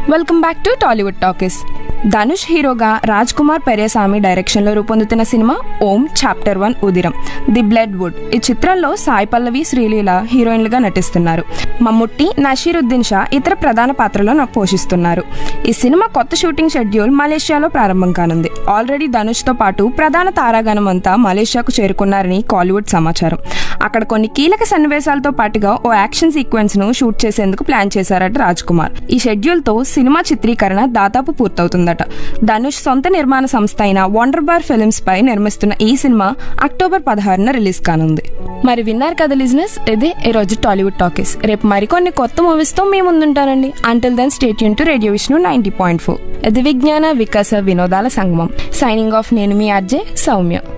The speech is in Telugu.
welcome back to Tollywood talkies Dhanush హీరోగా రాజ్ కుమార్ పెరేసామి డైరెక్షన్లో రూపొందుతున్న సినిమా Om chapter one Udhiram the blood wood ఈ చిత్రంలో సాయి పల్లవి శ్రీలీల హీరోయిన్లుగా నటిస్తున్నారు మమ్ముట్టి నషీరుద్దీన్ షా ఇతర ప్రధాన పాత్రలో న- పోషిస్తున్నారు ఈ సినిమా కొత్త షూటింగ్ షెడ్యూల్ మలేషియాలో ప్రారంభం కానుంది ఆల్రెడీ ధనుష్తో పాటు ప్రధాన తారాగణం అంతా మలేషియాకు చేరుకున్నారని కాలీవుడ్ సమాచారం అక్కడ కొన్ని కీలక సన్నివేశాలతో పాటుగా ఓ యాక్షన్ సీక్వెన్స్ ను షూట్ చేసేందుకు ప్లాన్ చేశారట రాజ్ కుమార్ ఈ షెడ్యూల్ తో సినిమా చిత్రీకరణ దాదాపు పూర్తవుతుందట ధనుష్ సొంత నిర్మాణ సంస్థ అయిన వండర్ బార్ ఫిల్మ్స్ పై నిర్మిస్తున్న ఈ సినిమా అక్టోబర్ పదహారున రిలీజ్ కానుంది మరి విన్నారు కదా లిజినెస్ ఇదే ఈ రోజు టాలీవుడ్ టాకీస్ రేపు మరికొన్ని కొత్త మూవీస్ తో మీ ముందుంటానండి అంటిల్ దెన్ స్టేట్ యూన్ to radio Vishnu ninety point four ఇది విజ్ఞాన వికాస వినోదాల సంగమం సైనింగ్ ఆఫ్ నేను మీ అర్జే సౌమ్య